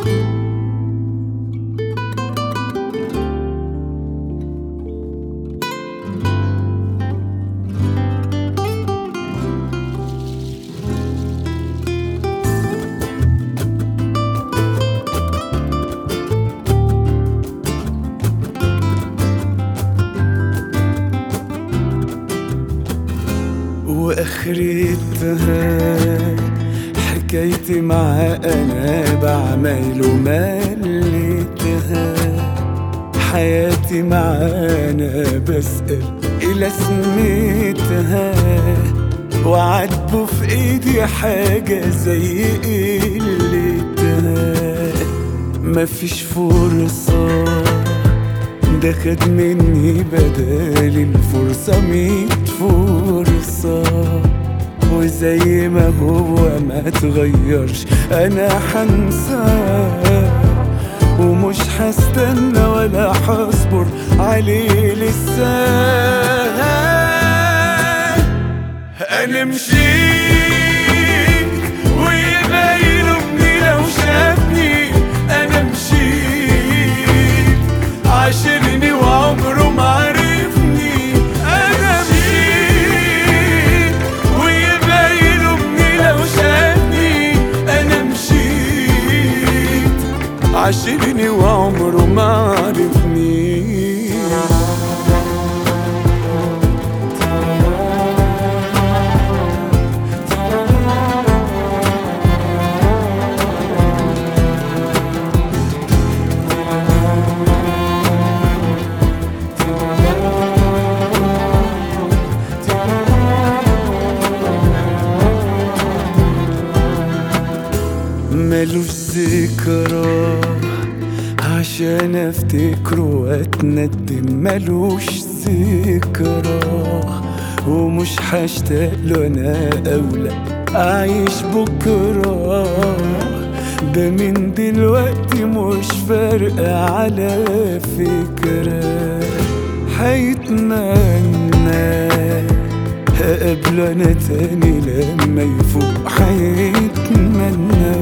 واخرتها حكايتي مع انا بعمل ومليتها حياتي معانا بسأل إلى سميتها وعاتبه في ايدي حاجة زي قلتها مفيش فرصة ده خد مني بدال الفرصة ميت فرصة وزي ما هو ما تغيرش انا حنساه ومش هستنى ولا هصبر عليه لسه انا مشيت ويبقى يلومني لو شافني انا مشيت عاشرني وعمره ما عرفني انا مشيت ويبقى يلومني لو شافني انا مشيت عاشرني وعمره ما عرفني ملوش ذكرى عشان افتكره واتندم ملوش ذكرى ومش هشتاق له انا اولى اعيش بكره ده من دلوقتي مش فارقة على فكرة هيتمنى هقابله انا تاني لما يفوق هيتمنى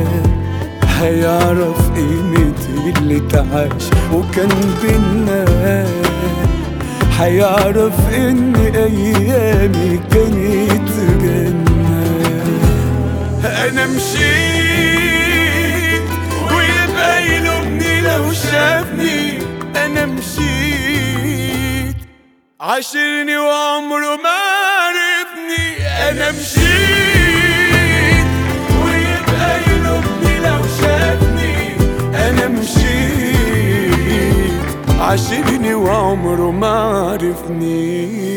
هيعرف قيمة اللي اتعاش وكان بينا هيعرف ان ايامي كانت جنة انا مشيت ويبقى يلومني لو شافني انا مشيت عاشرني وعمره ما عرفني انا مشيت ويبقى يلومني لو شافني انا مشيت عاشرني وعمره ما عرفني